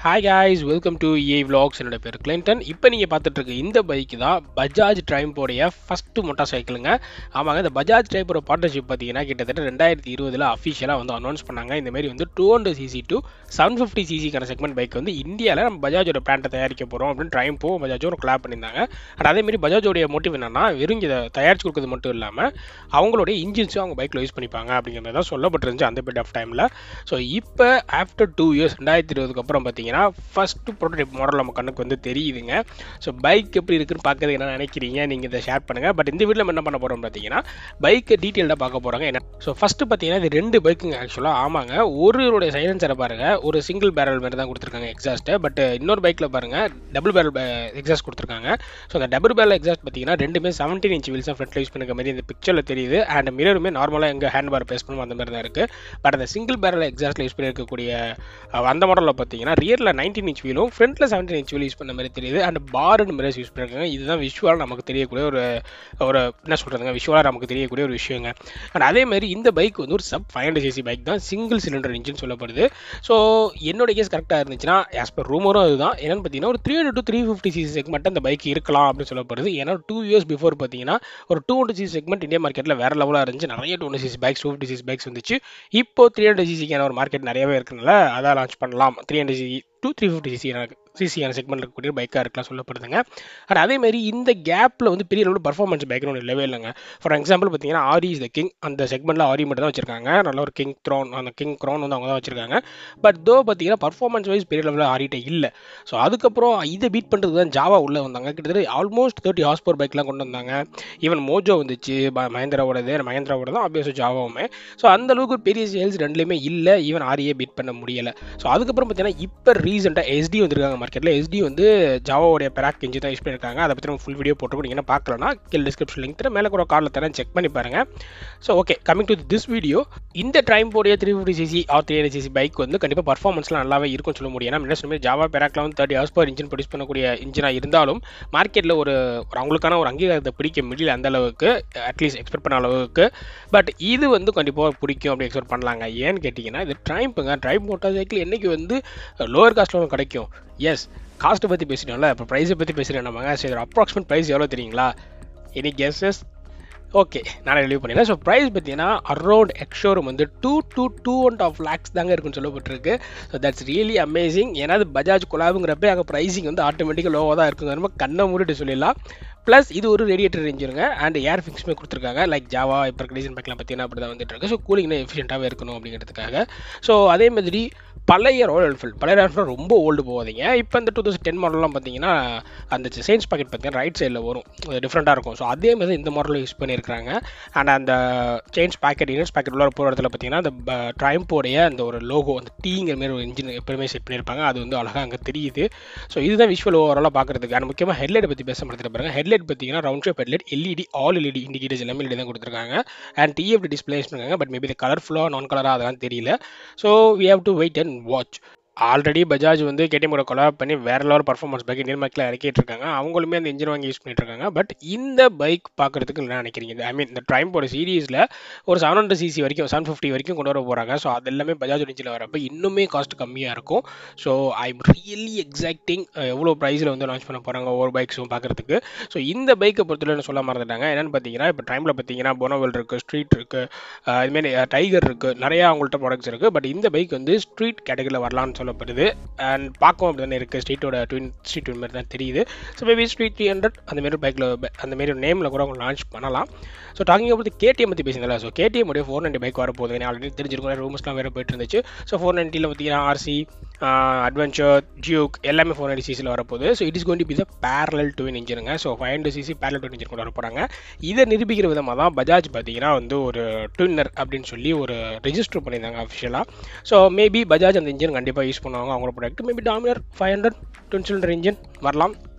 hi guys welcome to A vlogs என்னோட பேர் Clinton இப்போ நீங்கள் பார்த்துட்டு இருக்க இந்த பைக் தான் பஜாஜ் ட்ரைம்போடைய ஃபஸ்ட்டு மோட்டார் சைக்கிளுங்க ஆமாங்க இந்த பஜாஜ் ட்ரைம்போட பார்ட்னர்ஷிப் பார்த்தீங்கன்னா கிட்டத்தட்ட ரெண்டாயிரத்தி இருபதில் அஃபிஷியலாக வந்து அனௌன்ஸ் பண்ணாங்க இந்த மாதிரி வந்து two hundred cc to seven fifty சிசிக்கான செக்மெண்ட் பைக் வந்து இந்தியாவில் நம்ம பஜாஜோட பிளான்ட்டை தயாரிக்க போகிறோம் அப்படின்னு ட்ரைம்போ பஜாஜோ ஒரு கிளாப் பண்ணியிருந்தாங்க அண்ட் அதேமாரி பஜாஜோடைய மோட்டிவ் என்னன்னா வெறும் இதை தயாரிச்சு கொடுக்கறது மட்டும் இல்லாமல் அவங்களுடைய இன்ஜின்ஸும் அவங்க பைக்கில் யூஸ் பண்ணிப்பாங்க அப்படிங்கிற மாதிரி தான் சொல்லப்பட்டிருந்துச்சு அந்த பிட் ஆஃப் டைமில் ஸோ இப்போ ஆஃப்டர் டூ இயர்ஸ் ரெண்டாயிரத்தி இருபதுக்கு அப்புறம் பார்த்தீங்கன்னா ஃபஸ்ட்டு ப்ரோட்டோடைப் மாடல் நம்ம கண்ணுக்கு வந்து தெரியுதுங்க ஸோ பைக் எப்படி இருக்குன்னு பார்க்கறது என்ன நினைக்கிறீங்க நீங்கள் இதை ஷேர் பண்ணுங்கள் பட் இந்த வீட்டில் நம்ம என்ன பண்ண போகிறோம் பார்த்தீங்கன்னா பைக்கை டீட்டெயில்டாக பார்க்க போகிறாங்க என்ன ஸோ ஃபஸ்ட்டு பார்த்தீங்கன்னா இது ரெண்டு பைக்குங்க ஆக்சுவலாக ஆமாங்க ஒருவருடைய சைலன்சரை பாருங்கள் ஒரு சிங்கிள் பேரல் மாதிரி தான் கொடுத்துருக்காங்க எக்ஸாஸ்ட்டு பட் இன்னொரு பைக்கில் பாருங்கள் டபுள் பேரல் எக்ஸாஸ்ட் கொடுத்துருக்காங்க ஸோ அந்த டபுள் பேரல் எக்ஸாஸ்ட் பார்த்தீங்கன்னா ரெண்டுமே செவன்டீன் இன்ச் வீல்ஸ் ஃப்ரண்ட்டில் யூஸ் பண்ணுற மாதிரி இந்த பிக்சரில் தெரியுது அண்ட் மிரருமே நார்மலாக எங்கள் ஹேண்ட் பார் பேஸ் பண்ணுவோம் அந்த மாதிரி தான் இருக்குது பட் அந்த சிங்கிள் பேரல் எக்ஸாஸ்ட்டில் யூஸ் பண்ணியிருக்கக்கூடிய அஹ், அந்த மாடலில் பார்த்தீங்கன்னா ரியரில் நைன்டீன் இன்ச் வீலும் ஃப்ரண்ட்டில் செவன்டீன் இன்ச் வீல் யூஸ் பண்ண மாதிரி தெரியுது and bar and mirrors use பண்ணியிருக்காங்க இதுதான் விஷுவலாக நமக்கு தெரியக்கூடிய ஒரு ஒரு என்ன சொல்கிறதுங்க விஷுவலாக நமக்கு தெரியக்கூடிய ஒரு விஷயங்க அண்ட் அதே மாதிரி இந்த பைக் வந்து ஒரு sub five hundred cc bike தான் சிங்கிள் சிலிண்டர் இன்ஜின் சொல்லப்படுது ஸோ என்னோட கேஸ் கரெக்டாக இருந்துச்சுன்னா ஆஸ் பர் ரூமரும் அதுதான் என்னன்னு பார்த்தீங்கன்னா ஒரு three hundred to three fifty cc segment அந்த பைக் இருக்கலாம் அப்படின்னு சொல்லப்படுது ஏன்னா டூ இயர்ஸ் பிஃபோர் பார்த்தீங்கன்னா ஒரு two hundred cc segment India மார்க்கெட்டில் வேறு லெவலாக இருந்துச்சு நிறைய two hundred cc bikes two fifty cc bikes வந்துச்சு இப்போ த்ரீ ஹண்ட்ரட் சிசிக்கான ஒரு மார்க்கெட் நிறையவே இருக்கிறனால அதான் லான்ச் பண்ணலாம் three hundred cc to three fifty cc சிசியான செக்மெண்ட் இருக்கக்கூடிய பைக்காக இருக்கலாம் சொல்லப்படுதுங்க அண்ட் அதே மாதிரி இந்த கேப்பில் வந்து பெரிய அளவில் பர்ஃபார்மன்ஸ் பைக்னு ஒன்று இல்லவே இல்லைங்க ஃபார் எக்ஸாம்பிள் பார்த்தீங்கன்னா ஆரி இஸ் த கிங் அந்த செக்மெண்ட்டில் ஆரி மட்டும் தான் வச்சிருக்காங்க நல்ல ஒரு கிங் த்ரோன் அந்த கிங் க்ரோன் வந்து அவங்க தான் வச்சிருக்காங்க பட் தோ பார்த்தீங்கன்னா பர்ஃபார்மன்ஸ் வைஸ் பெரிய லெவலில் ஆரிட்ட இல்லை ஸோ அதுக்கப்புறம் இதை பீட் பண்ணுறது தான் ஜாவா உள்ளே வந்தாங்க கிட்டத்தட்ட ஆல்மோஸ்ட் தேர்ட்டி ஹார்ஸ் பவர் பைக்லாம் கொண்டு வந்தாங்க ஈவன் மோஜோ வந்துச்சு ப- மஹேந்திராவோடது மஹேந்திராவோட தான் ஆப்வியஸ் ஜாவாவுமே ஸோ அந்த அளவுக்கு ஒரு பெரிய சேல்ஸ் ரெண்டுலேயுமே இல்லை ஈவன் ஆரியே பீட் பண்ண முடியலை ஸோ அதுக்கப்புறம் பார்த்தீங்கன்னா இப்போ ரீசெண்டாக எஸ்டி வந்திருக்காங்க மார்க்கெட்டில் எஸ்டி வந்து ஜாவாவுடைய பெராக் இன்ஜி தான் யூஸ் பண்ணியிருக்காங்க அதை பற்றி நம்ம ஃபுல் வீடியோ போட்டுருக்கோம் நீங்கள் என்ன பார்க்கலன்னா கீழே டிஸ்கிரிப்ஷன் லிங்க் தரேன் மேலே கூட கார்டில் தரேன் செக் பண்ணி பாருங்க so okay coming to this video இந்த ட்ரைம் போடைய three fifty cc or three cc bike வந்து கண்டிப்பாக பர்ஃபார்மன்ஸ்லாம் நல்லாவே இருக்கும்னு சொல்ல முடியும் ஏன்னா முன்ன சொன்ன மாதிரி ஜாவா பெராக்ல வந்து thirty horse power engine produce பண்ணக்கூடிய இன்ஜினாக இருந்தாலும் மார்க்கெட்டில் ஒரு ஒரு அவங்களுக்கான ஒரு அங்கீகாரத்தை பிடிக்க முடியல அந்த அளவுக்கு அட்லீஸ்ட் எக்ஸ்பெக்ட் பண்ண அளவுக்கு பட் இது வந்து கண்டிப்பாக பிடிக்கும் அப்படி எக்ஸ்பெக்ட் பண்ணலாங்க ஏன்னு கேட்டிங்கன்னா இது ட்ரைம்புங்க ட்ரைம் மோட்டார் சைக்கிள் என்னைக்கு வந்து லோவர் காஸ்ட்டில் கிடைக்கும் எஸ் காஸ்ட்டை பற்றி பேசிட்டோம்ல இப்போ ப்ரைஸை பற்றி பேசுகிறேன் நம்ம சரி இதோட அப்ராக்சிமேட் ப்ரைஸ் எவ்வளோ தெரியுங்களா எனி கெஸஸ் ஓகே நான் ரிலீவ் பண்ணிடுறேன் ஸோ ப்ரைஸ் பார்த்தீங்கன்னா அரௌண்ட் எக்ஷோரூம் வந்து two two two and half lakhs தாங்க இருக்குன்னு சொல்லப்பட்டிருக்கு ஸோ தட்ஸ் ரியலி அமேசிங் ஏன்னா அது பஜாஜ் குலாபுங்கிறப்ப அங்கே ப்ரைஸிங் வந்து ஆட்டோமேட்டிக்காக லோவாக தான் இருக்குங்க நம்ம கண்ணை மூடிட்டு சொல்லிடலாம் ப்ளஸ் இது ஒரு ரேடியேட்டர் ரேஞ்சுருங்க அண்ட் ஏர் ஃபிக்ஸுமே கொடுத்துருக்காங்க லைக் ஜாவா இப்போ ரீசன் பைக்லாம் பார்த்தீங்கன்னா அப்படி தான் வந்துட்டு இருக்கு ஸோ கூலிங்னா எஃபிஷியண்ட்டாகவே இருக்கணும் அப்படிங்கிறதுக்காக ஸோ அதே மாதிரி பழைய ராயல் என்ஃபீல்ட் பழைய ராயல் என்ஃபீல்ட் ரொம்ப ஓல்டு போகாதீங்க இப்போ இந்த டூ தௌசண்ட் டென் மாடல்லாம் பார்த்தீங்கன்னா அந்த சேஞ்ச் பாக்கெட் பார்த்தீங்கன்னா ரைட் சைடில் வரும் டிஃப்ரெண்ட்டாக இருக்கும் ஸோ அதே மாதிரி இந்த மாடலில் யூஸ் பண்ணியிருக்காங்க அண்ட் அந்த சேஞ்ச் பாக்கெட் யூனிட்ஸ் பாக்கெட் உள்ள போகிற இடத்துல பார்த்தீங்கன்னா அந்த ட்ரைம்போடைய அந்த ஒரு லோகோ அந்த டீங்கிற மாதிரி ஒரு இன்ஜின் எப்பவுமே செட் பண்ணியிருப்பாங்க அது வந்து அழகாக அங்கே தெரியுது ஸோ இதுதான் விஷுவல் ஓவராலாக பார்க்குறதுக்கு அண்ட் முக்கியமாக ஹெட்லைட் பற்றி பேச மாட்டேன் பாருங்க ஹெட்லைட் பார்த்தீங்கன்னா round shape headlight LED all LED indicators எல்லாமே LED தான் கொடுத்துருக்காங்க அண்ட் டிஎஃப்டி டிஸ்பிளே பண்ணிருக்காங்க பட் மேபி இது கலர்ஃபுல்லாக நான் கலராக அதெல்லாம் தெரியல so we have to wait and watch already Bajaj வந்து கேடிஎம் கூட கொலாப் பண்ணி வேற லெவல் பர்ஃபார்மன்ஸ் பைக் இந்தியன் மார்க்கில் இறக்கிட்டு இருக்காங்க அவங்களுமே அந்த இன்ஜின் வாங்கி யூஸ் பண்ணிட்டு இருக்காங்க பட் இந்த பைக் பார்க்கறதுக்கு என்ன நினைக்கிறீங்க ஐ மீன் இந்த ட்ரைம்போட சீரீஸில் ஒரு செவன் ஹண்ட்ரட் சிசி வரைக்கும் செவன் ஃபிஃப்டி வரைக்கும் கொண்டு வர போகிறாங்க ஸோ அது எல்லாமே பஜாஜ் இன்ஜினில் வரப்போ இன்னுமே காஸ்ட் கம்மியாக இருக்கும் so I am really exciting எவ்வளோ ப்ரைஸில் வந்து லான்ச் பண்ண போகிறாங்க ஒவ்வொரு பைக்ஸும் பார்க்கறதுக்கு ஸோ இந்த பைக்கை பொறுத்தவரை சொல்ல மறந்துட்டாங்க என்னன்னு பார்த்தீங்கன்னா இப்போ டைமில் பார்த்தீங்கன்னா போனோவெல் இருக்குது ஸ்ட்ரீட் இருக்குது இதுமாரி டைகர் இருக்குது நிறையா அவங்கள்ட்ட ப்ராடக்ட்ஸ் இருக்குது பட் இந்த பைக் வந்து ஸ்ட்ரீட் கேட்டகரியில் வரலாம்னு சொல்லப்படுது அண்ட் பார்க்கவும் அப்படி தானே இருக்குது ஸ்ட்ரீட்டோட ட்வின் ஸ்ட்ரீட் ட்வின் மாதிரி தான் தெரியுது so maybe street three hundred அந்த மாரி பைக்கில் அந்த மாரி நேமில் கூட அவங்க லான்ச் பண்ணலாம் ஸோ டாக்கிங் அப்படி கேடிஎம் பற்றி பேசியிருந்தல ஸோ கேடிஎம் உடைய ஃபோர் நைன்டி பைக் வரப்போகுது ஏன்னா ஆல்ரெடி தெரிஞ்சிருக்கும் ரூமர்ஸ்லாம் வேறு போயிட்டு இருந்துச்சு ஸோ ஃபோர் நைன்ட்டியில் பார்த்தீங்கன்னா ஆர்சி அட்வென்ச்சர் டியூக் எல்லாமே ஃபோர் நைன்டி சிசியில் வரப்போகுது so it is going to be the parallel twin இன்ஜினுங்க so five hundred cc parallel twin engine கொண்டு வர போகிறாங்க இதை நிரூபிக்கிற விதமாக தான் பஜாஜ் பார்த்தீங்கன்னா வந்து ஒரு ட்வின்னர் அப்படின்னு சொல்லி ஒரு ரெஜிஸ்டர் பண்ணியிருந்தாங்க அஃபிஷியலாக ஸோ மேபி பஜாஜ் அந்த இன்ஜின் கண்டிப்பாக யூஸ் பண்ணுவாங்க அவங்களோட product maybe Dominar five hundred twin cylinder engine வரலாம்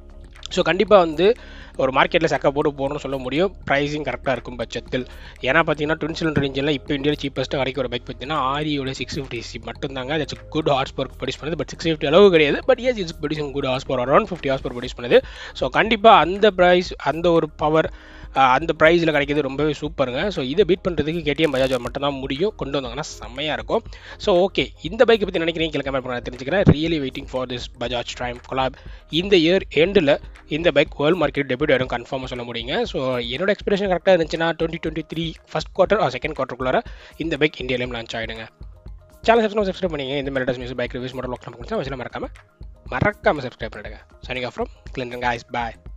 ஸோ கண்டிப்பாக வந்து ஒரு மார்க்கெட்டில் சக்க போட்டு போகணும்னு சொல்ல முடியும் ப்ரைஸிங் கரெக்டாக இருக்கும் பட்சத்தில் ஏன்னா பார்த்தீங்கன்னா ட்வின் சிலிண்டர் இன்ஜினில் இப்போ இந்தியாவில் சீப்பஸ்ட்டு கிடைக்கிற பைக் பார்த்தீங்கன்னா ஆரியோட சிக்ஸ் ஃபிஃப்டி சி மட்டும்தாங்க அது குட் ஹார்ஸ் பவர் ப்ரொடியூஸ் பண்ணுது பட் சிக்ஸ் ஃபிஃப்டி அளவு கிடையாது but yes it's producing good horse power around fifty horse power produce பண்ணுது ஸோ கண்டிப்பாக அந்த ப்ரைஸ் அந்த ஒரு பவர் அந்த ப்ரைஸில் கிடைக்கிறது ரொம்பவே சூப்பருங்க ஸோ இதை பீட் பண்ணுறதுக்கு கேடிஎம் பஜாஜ் மட்டும்தான் முடியும் கொண்டு வந்தாங்கன்னா செம்மையாக இருக்கும் ஸோ ஓகே இந்த பைக்கை பற்றி நினைக்கிறீங்க கீழே கமெண்ட் பண்ண தெரிஞ்சுக்கிறேன் really waiting for this Bajaj Triumph collab இந்த இயர் எண்டில் இந்த பைக் வேர்ல்டு மார்க்கெட் டெபியூட் ஆயிடும் கன்ஃபார்மாக சொல்ல முடியுங்க ஸோ என்னோட எக்ஸ்பிரேஷன் கரெக்டாக இருந்துச்சுன்னா twenty twenty three first quarter or second குவார்ட்டருக்குள்ளார இந்த பைக் இந்தியாலையும் லான்ச் ஆகிடுங்க சேனல் சப்ஸ்கிரைப் சப்ஸ்கிரைப் பண்ணிங்க இந்த மாதிரி மியூசிக் பைக் ரிவ்யூஸ் மட்டும் லோக்கல் முடிச்சா வச்சு மறக்காம மறக்காம சப்ஸ்கிரைப் பண்ணிடுங்க signing off from Clinton guys bye